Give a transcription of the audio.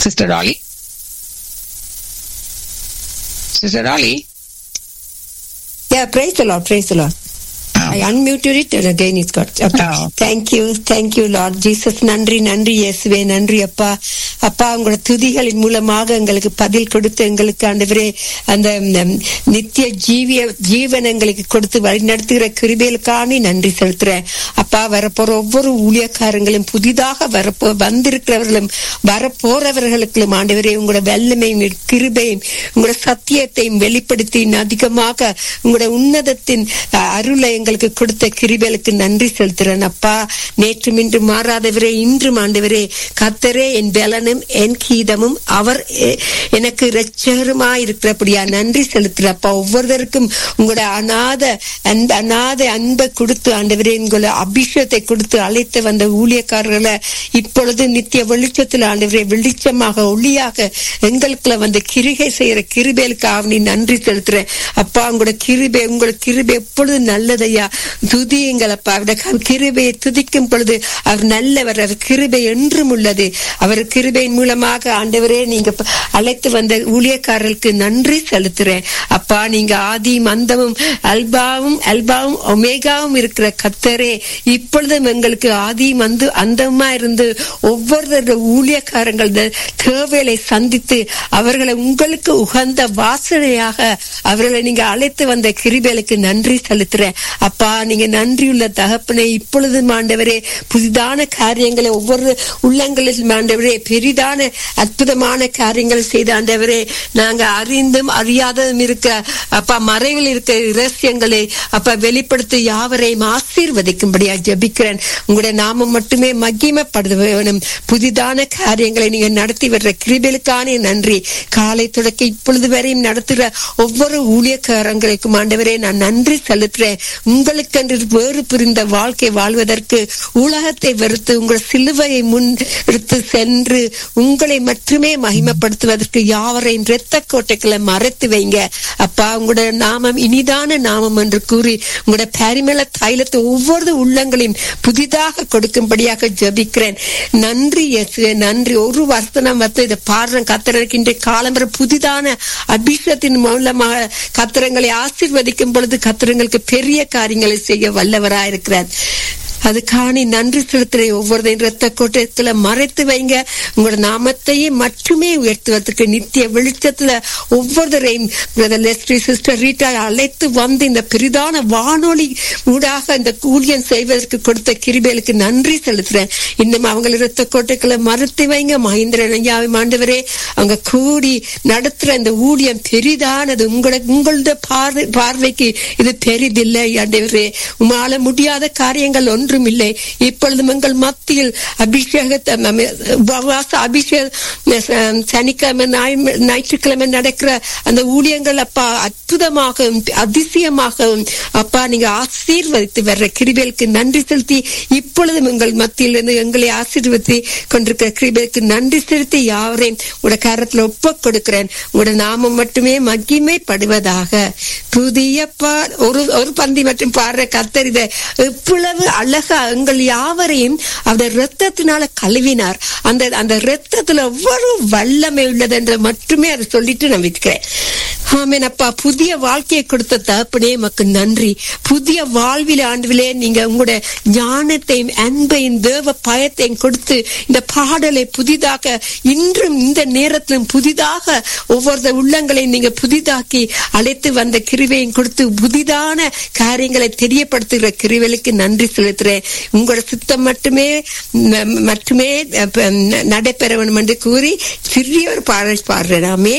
Sister Dolly? Sister Dolly? Yeah, praise the Lord, praise the Lord. I unmuted it and again it's got. Okay. Oh. Thank you, thank you, Lord Jesus. நன்றி நன்றி இயேசுவே நன்றி அப்பா அப்பா உங்களோட துதிகளின் மூலமாக எங்களுக்கு பதில் கொடுத்து எங்களுக்கு ஆண்டவரே அந்த ம், நித்திய ஜீவிய ஜீவன் எங்களுக்கு கொடுத்து வழி நடத்துகிற கிருபைகளுக்கான நன்றி செலுத்துறேன் அப்பா வரப்போற ஒவ்வொரு ஊழியக்காரங்களும் புதிதாக வரப்போ வந்திருக்கிறவர்களும் வரப்போறவர்களுக்கும் ஆண்டவரே உங்களோட வல்லமையும் கிருபையும் உங்களோட சத்தியத்தையும் வெளிப்படுத்தி இன்னும் அதிகமாக உங்களோட உன்னதத்தின் அஹ், அருளை எங்களுக்கு கொடுத்த கிருபைகளுக்கு நன்றி செலுத்துறேன் அப்பா நேற்றும் இன்று மாறாதவரே இன்றும் ஆண்டவரே கத்தரே என் பலனும் என் கீதமும் அவர் எ- எனக்கு இரட்சகருமா இருக்கிறபடியா நன்றி செலுத்துறப்பா ஒவ்வொருத்தருக்கும் உங்களோட அநாத அன்ப அநாத அன்பை கொடுத்து ஆண்டவரே உங்களை அபிஷேகத்தை கொடுத்து அழைத்து வந்த ஊழியக்காரர்களை இப்பொழுது நித்திய வெளிச்சத்தில் ஆண்டவரே வெளிச்சமாக ஒளியாக எங்களுக்குள்ள வந்து கிருகை செய்யற கிருபேலுக்காக நீ நன்றி செலுத்துறேன் அப்பா உங்களோட கிருபை உங்களோட கிருபை எப்பொழுது நல்லதையா துதியுங்களப்பா அவருடைய க- கிருபையை துதிக்கும் பொழுது அவர் நல்லவர் அவர் கிருபை என்றும் உள்ளது அவர் கிருபையின் மூலமாக ஆண்டவரே நீங்க ப- அழைத்து வந்த ஊழியக்காரர்களுக்கு நன்றி செலுத்துறேன் அப்பா நீங்க ஆதி மந்தமும் அல்பாவும் அல்பாவும் ஒமேகாவும் இருக்கிற கத்தரே இப்பொழுதும் எங்களுக்கு ஆதி மந்து அந்தமா இருந்து ஒவ்வொரு ஊழியக்காரங்கள் தேவைகளை சந்தித்து அவர்களை உங்களுக்கு உகந்த வாசனையாக அவர்களை நீங்க அழைத்து வந்த கிருபைகளுக்கு நன்றி செலுத்துறேன் அப்பா நீங்க நன்றியுள்ள தகப்பனை இப்பொழுதும் ஆண்டவரே புதிதான காரியங்களை ஒவ்வொரு உள்ளங்களில் ஆண்டவரே பெரிதான அற்புதமான காரியங்கள் செய்த ஆண்டவரே நாங்க அறிந்தும் அறியாததும் இருக்க அப்பா மறைவில் இருக்க இரகசியங்களை அப்பா வெளிப்படுத்தி யாவரையும் ஆசீர்வதிக்கும்படியா ஜெபிக்கிறேன் உங்களுடைய நாமம் மட்டுமே மகிமைப்படுத்த வேணும் புதிதான காரியங்களை நீங்க நடத்தி வர்ற கிருபைகளுக்கான நன்றி காலை தொடக்க இப்பொழுது வரையும் நடத்துகிற ஒவ்வொரு ஊழியக்காரங்களுக்கும் ஆண்டவரே நான் நன்றி செலுத்துறேன் உங்களுக்கென்று வேறு புரிந்த வாழ்க்கை வாழ்வதற்கு உலகத்தை வெறுத்து உங்கள் சிலுவையை முன் எடுத்து சென்று உங்களை மட்டுமே மகிமைப்படுத்துவதற்கு யாவரையும் இரத்த கோட்டைகளை மறைத்து வைங்க அப்பா உங்களோட நாமம் இனிதான நாமம் என்று கூறி உங்களோட பரிமள தைலத்தை ஒவ்வொரு உள்ளங்களையும் புதிதாக கொடுக்கும்படியாக ஜெபிக்கிறேன் நன்றி இயேசுவே நன்றி ஒரு வசனம் வந்து இதை பாடுறேன் கத்திரனுக்கு இன்றைய காலம்பர புதிதான அபிஷேகத்தின் மூலமாக கத்திரங்களை ஆசீர்வதிக்கும் பொழுது கத்திரங்களுக்கு பெரிய காரியங்களை செய்ய வல்லவராயிருக்கிறார் அது காணி நன்றி செலுத்துற ஒவ்வொருதையும் ரத்த கோட்டத்துல மறைத்து வைங்க உங்களோட நாமத்தையே மட்டுமே உயர்த்துவதற்கு நித்திய வெளிச்சத்துல ஒவ்வொருத்தரையும் பிரதர் லெஸ்ட்ரி சிஸ்டர் ரீட்டா அழைத்து வந்து இந்த பெரிதான வானொலி ஊடாக இந்த ஊழியம் செய்வதற்கு கொடுத்த கிருபைகளுக்கு நன்றி செலுத்துறேன் இன்னும் அவங்க ரத்த கோட்டைகளை மறுத்து வைங்க மகேந்திரன் ஐயாவை ஆண்டவரே அவங்க கூடி நடத்துற இந்த ஊழியம் பெரிதானது உங்களோட உங்களோட பார்வை பார்வைக்கு இது பெரிதில்லை ஆண்டவரே உமால முடியாத காரியங்கள் ஒன்றும் இல்லை இப்பொழுதும் எங்கள் மத்தியில் அபிஷேகத்தை ம- உபவாச அபிஷேக அஹ், சனிக்கிழமை ஞாயிறு- ஞாயிற்றுக்கிழமை நடக்கிற அந்த ஊழியங்கள் அப்பா அற்புதமாகவும் அதிசயமாகவும் அப்பா நீங்க ஆசீர்வதித்து வர்ற கிருபைகளுக்கு நன்றி செலுத்தி இப்பொழுதும் எங்கள் மத்தியில் இருந்து எங்களை ஆசீர்வதித்து கொண்டிருக்கிற கிருபைக்கு நன்றி செலுத்தி யாவரையும் உங்களோட கரத்துல ஒப்பு கொடுக்கிறேன் உங்களோட நாமம் மட்டுமே மகிமைப்படுவதாக புதிய பா ஒரு ஒரு பந்தி மட்டும் பாடுற கத்தர் இதை எவ்வளவு அழகா எங்கள் யாவரையும் அந்த ரத்தத்தினால கழுவினார் அந்த அந்த ரத்தத்துல எவ்வளவு வல்லமை உள்ளது என்று மட்டுமே அதை சொல்லிட்டு நான் விற்கிறேன் ஆமேன் அப்பா புதிய வாழ்க்கையை கொடுத்த தகப்பனே மக்கு நன்றி புதிய வாழ்வில் ஆண்டுவிலே நீங்க உங்களோட ஞானத்தையும் அன்பையும் தேவ பயத்தையும் கொடுத்து இந்த பாடலை புதிதாக இன்றும் இந்த நேரத்திலும் புதிதாக ஒவ்வொரு உள்ளங்களையும் நீங்க புதிதாக்கி அழைத்து வந்த கிருவையும் கொடுத்து புதிதான காரியங்களை தெரியப்படுத்துகிற கிருவைகளுக்கு நன்றி செலுத்துறேன் உங்களோட சித்தம் மட்டுமே ம- மட்டுமே அஹ், நடைபெற வேண்டும் என்று கூறி சிறிய ஒரு பாடல் பாடுறேன் ஆமே